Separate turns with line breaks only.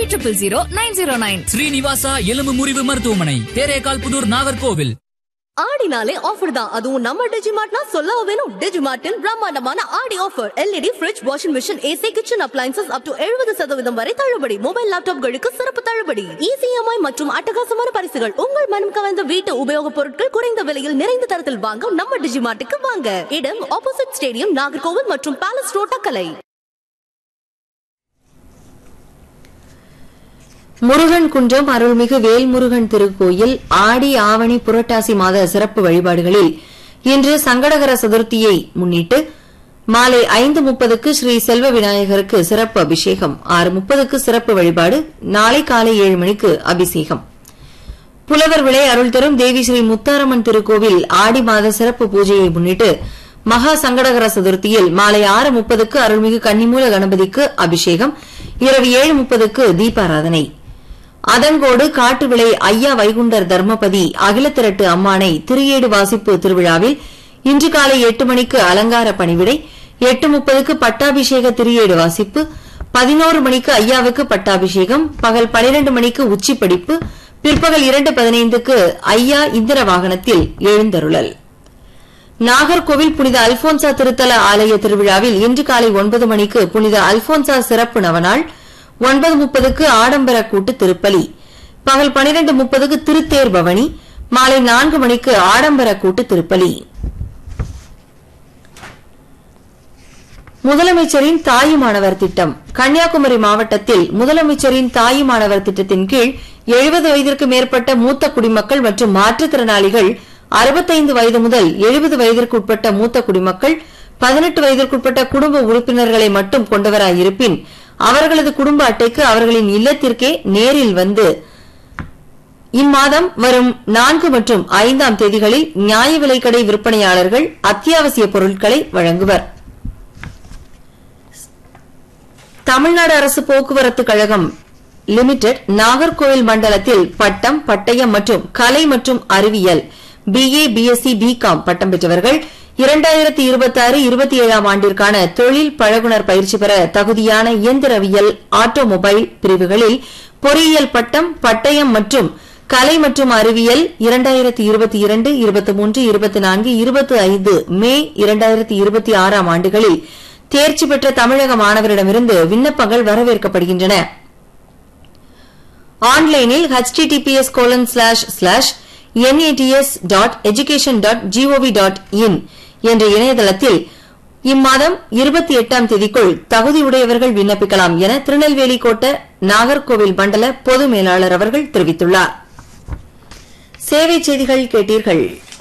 eight triple zero nine zero nine
Srinivasa எலும்பு முறிவு மருத்துவமனை தேரேகால் புதூர் நாகர்கோவில்
ஆடினாலே ஆஃபர் தான் அதுவும் நம்ம டிஜிமார்ட்னா சொல்லவா வேணும் டிஜிமார்ட்டில் பிரம்மாண்டமான Aadi offer LED fridge washing machine AC kitchen appliances up to எழுபது சதவீதம் வரை தள்ளுபடி மொபைல் லேப்டாப்களுக்கு சிறப்பு தள்ளுபடி இசிஎம்ஐ மற்றும் அட்டகாசமான பரிசுகள் உங்கள் மனம் கவர்ந்த வீட்டு உபயோகப் பொருட்கள் குறைந்த விலையில் நிறைந்த தரத்தில் வாங்க நம்ம டிஜிமார்ட்டுக்கு வாங்க இடம் ஆப்போசிட் ஸ்டேடியம் நாகர்கோவில் மற்றும் பேலஸ் ரோட் தக்கலை
முருகன் குன்றம் அருள்மிகு வேல்முருகன் திருக்கோயில் ஆடி ஆவணி புரட்டாசி மாத சிறப்பு வழிபாடுகளில் இன்று சங்கடகர சதுர்த்தியை முன்னிட்டு மாலை ஐந்து முப்பதுக்கு ஸ்ரீ செல்வ விநாயகருக்கு சிறப்பு அபிஷேகம் ஆறு முப்பதுக்கு சிறப்பு வழிபாடு நாளை காலை ஏழு மணிக்கு அபிஷேகம் புலவர் விளை அருள் தரும் தேவி ஸ்ரீ முத்தாரம்மன் திருக்கோவில் ஆடி மாத சிறப்பு பூஜையை முன்னிட்டு மகா சங்கடகர சதுர்த்தியில் மாலை ஆறு முப்பதுக்கு அருள்மிகு கன்னிமூல கணபதிக்கு அபிஷேகம் இரவு ஏழு முப்பதுக்கு தீபாராதனை அதங்கோடு காட்டுவிளை ஐயா வைகுண்டர் தர்மபதி அகில திரட்டு அம்மானை திரியேடு வாசிப்பு திருவிழாவில் இன்று காலை எட்டு மணிக்கு அலங்கார பணிவிடை எட்டு முப்பதுக்கு பட்டாபிஷேக திரியேடு வாசிப்பு பதினோரு மணிக்கு ஐயாவுக்கு பட்டாபிஷேகம் பகல் பனிரெண்டு மணிக்கு உச்சி படிப்பு பிற்பகல் இரண்டு பதினைந்துக்கு ஐயா இந்திர வாகனத்தில் எழுந்தருளல் நாகர்கோவில் புனித அல்போன்சா திருத்தல ஆலய திருவிழாவில் இன்று காலை ஒன்பது மணிக்கு புனித அல்போன்சா சிறப்பு நவநாள் ஒன்பது முப்பதுக்கு ஆடம்பர கூட்டு திருப்பலி பகல் பனிரெண்டு முப்பதுக்கு திருத்தேர் பவனி மாலை நான்கு மணிக்கு ஆடம்பர கூட்டு திருப்பலி முதலமைச்சரின் தாயுமானவர் திட்டம் கன்னியாகுமரி மாவட்டத்தில் முதலமைச்சரின் தாயுமானவர் திட்டத்தின் கீழ் எழுபது வயதிற்கு மேற்பட்ட மூத்த குடிமக்கள் மற்றும் மாற்றுத்திறனாளிகள் அறுபத்தைந்து வயது முதல் எழுபது வயதிற்கு உட்பட்ட மூத்த குடிமக்கள் பதினெட்டு வயதிற்குட்பட்ட குடும்ப உறுப்பினர்களை மட்டும் கொண்டவராயிருப்பின் அவர்களது குடும்ப அட்டைக்கு அவர்களின் இல்லத்திற்கே நேரில் வந்து இம்மாதம் வரும் நான்கு மற்றும் ஐந்தாம் தேதிகளில் நியாய விலைக்கடை விற்பனையாளர்கள் அத்தியாவசிய பொருட்களை வழங்குவர் தமிழ்நாடு அரசு போக்குவரத்து கழகம் லிமிடெட் நாகர்கோவில் மண்டலத்தில் பட்டம் பட்டயம் மற்றும் கலை மற்றும் அறிவியல் பிஏ பிஎஸ்சி பிகாம் பட்டம் பெற்றவர்கள் இரண்டாயிரத்தி இருபத்தி ஆறு இருபத்தி ஏழாம் ஆண்டிற்கான தொழில் பழகுனர் பயிற்சி பெற தகுதியான இயந்திரவியல் ஆட்டோமொபைல் பிரிவுகளில் பொறியியல் பட்டம் பட்டயம் மற்றும் கலை மற்றும் அறிவியல் இரண்டாயிரத்தி இருபத்தி இரண்டு இருபத்தி மூன்று இருபத்தி நான்கு இருபத்தி ஐந்து மே இரண்டாயிரத்தி இருபத்தி ஆறாம் ஆண்டுகளில் தேர்ச்சி பெற்ற தமிழக மாணவரிடமிருந்து விண்ணப்பங்கள் வரவேற்கப்படுகின்றன ஆன்லைனில் https colon slash slash NATS dot education dot GOV dot in என்ற இணையதளத்தில் இம்மாதம் இருபத்தி எட்டாம் தேதிக்குள் தகுதியுடையவர்கள் விண்ணப்பிக்கலாம் என திருநெல்வேலி கோட்ட நாகர்கோவில் மண்டல பொது மேலாளர் அவர்கள் தெரிவித்துள்ளார் சேவை செய்திகள் கேட்டீர்கள்